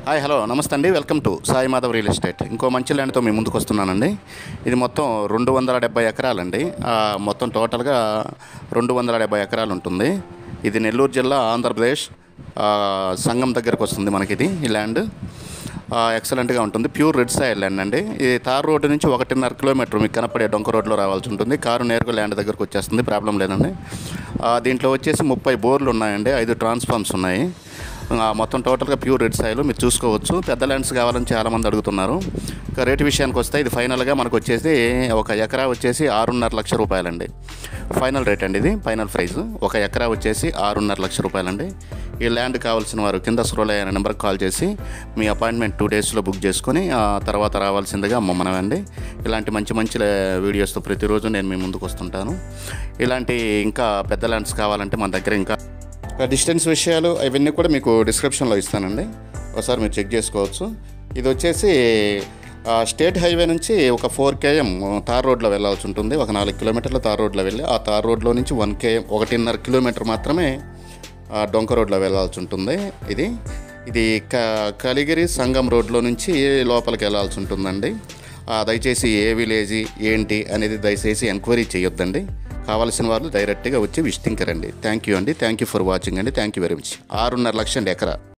hi hello నమస్తే అండి welcome to Sai Madhav real estate ఇంకో మంచి ల్యాండ్తో మీ ముందుకు వస్తున్నానండి ఇది మొత్తం రెండు వందల డెబ్బై ఎకరాలండి ఆ, మొత్తం టోటల్గా రెండు వందల డెబ్బై ఎకరాలు ఉంటుంది ఇది నెల్లూరు జిల్లా ఆంధ్రప్రదేశ్ ఆ, సంగం దగ్గరకు వస్తుంది మనకి ఇది ఈ ల్యాండ్ ఆ, ఎక్సలెంట్గా ఉంటుంది ప్యూర్ రెడ్ సాయిల్ ల్యాండ్ అండి ఇది తార్ రోడ్డు నుంచి ఒకటిన్నర కిలోమీటర్ మీకు కనపడే డొంక రోడ్లో రావాల్సి ఉంటుంది కారు నేరుగా ల్యాండ్ దగ్గరకు వచ్చేస్తుంది ప్రాబ్లం లేదండి ఆ, దీంట్లో వచ్చేసి ముప్పై బోర్లు ఉన్నాయండి ఐదు ట్రాన్స్ఫార్మ్స్ ఉన్నాయి ఆ, మొత్తం టోటల్గా ప్యూర్ రెడ్ సాయిల్ మీరు చూసుకోవచ్చు పెద్ద ల్యాండ్స్ కావాలని చాలామంది అడుగుతున్నారు ఇక రేటు విషయానికి వస్తే ఇది ఫైనల్గా మనకు వచ్చేసి ఒక ఎకరా వచ్చేసి ఆరున్నర లక్ష రూపాయలండి ఫైనల్ రేట్ అండి ఇది ఫైనల్ ప్రైస్ ఒక ఎకరా వచ్చేసి ఆరున్నర లక్ష రూపాయలండి ఈ ల్యాండ్ కావాల్సిన వారు కింద స్క్రోల్ అయ్యే నెంబర్కి కాల్ చేసి మీ అపాయింట్మెంట్ టూ డేస్లో బుక్ చేసుకొని ఆ తర్వాత రావాల్సిందిగా మమ్మనమండి ఇలాంటి మంచి మంచి లే- వీడియోస్తో ప్రతిరోజు నేను మీ ముందుకు వస్తుంటాను ఇలాంటి ఇంకా పెద్ద ల్యాండ్స్ కావాలంటే మన దగ్గర ఇంకా ఇక డిస్టెన్స్ విషయాలు అవన్నీ కూడా మీకు డిస్క్రిప్షన్లో ఇస్తానండి ఒకసారి మీరు చెక్ చేసుకోవచ్చు ఇది వచ్చేసి ఆ, స్టేట్ హైవే నుంచి ఒక ఫోర్ కేఎం తార్ రోడ్లో వెళ్ళాల్సి ఉంటుంది ఒక నాలుగు కిలోమీటర్ల తార్ రోడ్లో వెళ్ళి ఆ తార్ రోడ్లో నుంచి వన్ కేఎం ఒకటిన్నర కిలోమీటర్ మాత్రమే ఆ, డొంక రోడ్లో వెళ్ళాల్సి ఉంటుంది ఇది ఇది క కలిగిరి సంగం రోడ్లో నుంచి లోపలికి వెళ్ళాల్సి ఉంటుందండి ఆ, దయచేసి ఏ విలేజ్ ఏంటి అనేది దయచేసి ఎంక్వైరీ చేయొద్దండి కావాల్సిన వాళ్ళు డైరెక్ట్గా వచ్చి విజిటింగ్ రండి థ్యాంక్ యూ అండి థ్యాంక్ యూ ఫర్ వాచింగ్ అండి థ్యాంక్ యూ వెరీ మచ్ ఆరున్నర లక్ష అండి ఎకరా